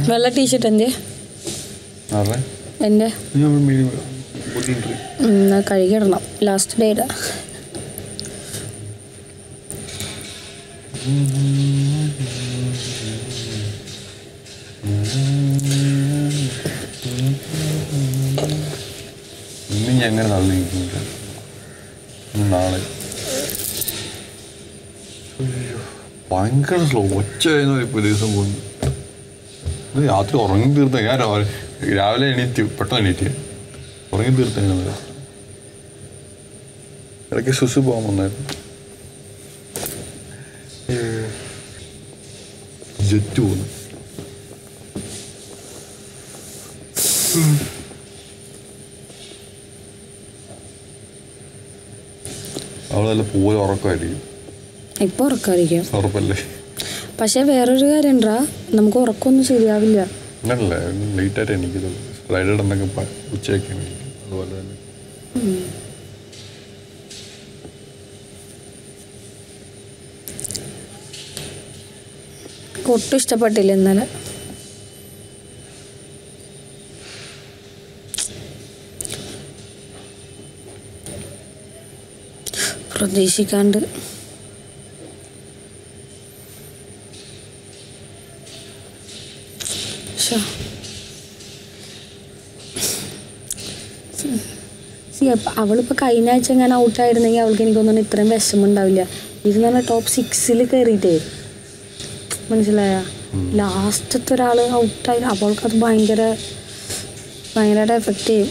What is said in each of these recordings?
വെള്ള ടീഷർട്ട് എൻ്റെ ആരുടെ എൻ്റെ ഞാൻ മീഡിയം ബുദ്ധിമുട്ട് എന്നാ കഴുകിയിടണം ലാസ്റ്റ് ഡേയുടെ ഇന്ന് ഞാൻ എങ്ങനെ നാളെ നീക്കുന്നില്ല ഇന്ന് നാളെ അയ്യോ, ഭയങ്കര സ്ലോ ഒച്ച ഇപ്പോൾ ദിവസം പോകുന്നു ഇത് രാത്രി ഉറങ്ങി തീർത്ത ഞാൻ രാവിലെ രാവിലെ എണീറ്റ് പെട്ടെന്ന് എണീറ്റ് ഉറങ്ങി തീർത്ത എങ്ങനെ ഇടയ്ക്ക് സുസു പോകാൻ വന്നായിരുന്നു ജെറ്റ് പോകുന്നു അവള് നല്ല പോലെ ഉറക്കമായിരിക്കും ഇപ്പോൾ ഉറക്കാതിരിക്കും ഉറപ്പല്ലേ പക്ഷേ വേറൊരു കാര്യം ഉണ്ടാ നമുക്ക് ഉറക്കമൊന്നും ശരിയാവില്ല അങ്ങനല്ല ലേറ്റ് ആയിട്ട് എനിക്കത് ഫ്രൈഡേ ഉണ്ടെങ്കിൽ ഉച്ചയൊക്കെ എണീക്കും അതുപോലെ തന്നെ ഒട്ടും ഇഷ്ടപ്പെട്ടില്ല ഇന്നലെ പ്രതീക്ഷിക്കാണ്ട് ശ്ശോ. See, അപ്പ- അവളിപ്പോ കഴിഞ്ഞ ആഴ്ച ഞാൻ ഔട്ടായിരുന്നെങ്കിൽ അവൾക്ക് എനിക്ക് തോന്നുന്നു ഇത്രയും വിഷമം ഉണ്ടാവില്ല ഇത് പറഞ്ഞാൽ ടോപ്പ് സിക്സിൽ കയറിയിട്ടേ മനസ്സിലായ ലാസ്റ്റത്തെ ഒരാൾ ഔട്ടായി അവൾക്ക് അത് ഭയങ്കര ഭയങ്കരമായിട്ട് എഫക്റ്റ് ചെയ്യും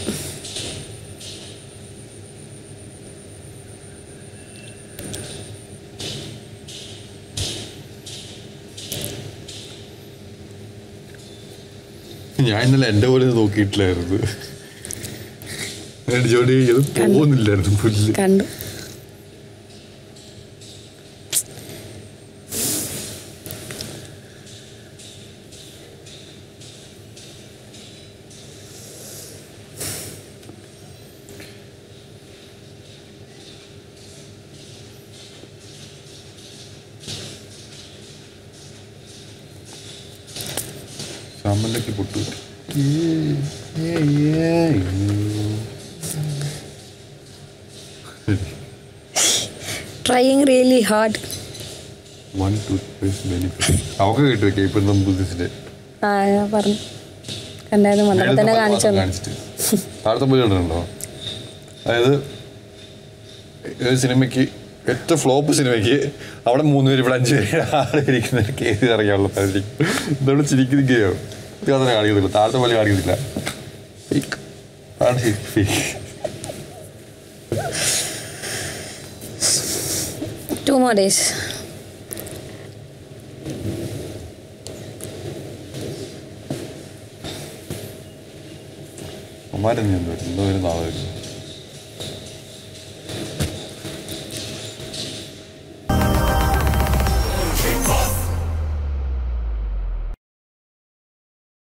ഞാൻ ഇന്നലെ എൻ്റെ പോലെ നോക്കിയിട്ടില്ലായിരുന്നു എന്നിട്ട് ജോലി ചെയ്ത് പോകുന്നില്ലായിരുന്നു പുല്ല് കണ്ടു സാമ്പലൊക്കെ പൊട്ടു trying really hard one toothpaste benefit അവക്ക് കിട്ടും വെക്കാം ഇപ്പം നമ്പൂതിരിച്ചിട്ട് ആ ഞാൻ പറഞ്ഞു കണ്ടായിരുന്നു വന്നപ്പോൾ തന്നെ കാണിച്ചു തന്നു കാണിച്ചിട്ട് താഴത്തെ പോയി കണ്ടിട്ടുണ്ടോ അതായത് ഒരു സിനിമയ്ക്ക് ഏറ്റവും ഫ്ലോപ്പ് സിനിമയ്ക്ക് അവിടെ മൂന്ന് പേര് ഇവിടെ അഞ്ച് പേര് ആറ് പേര് ഇരിക്കുന്ന ഒരു കേസ് ഇറങ്ങിയുള്ള പരിപാടിക്കും ഇതോടെ ചിരിക്കുകയോ ഇത് അതിനെ കാണിക്കുന്നില്ല താഴത്തെ പോലെ കാണിക്കുന്നില്ല Fake. അതാണ് ശരി ഫേക്ക് ടു മോർ ഡേയ്സ് അമ്മാരെന്ത് എന്തോ വരും നാളെ വരും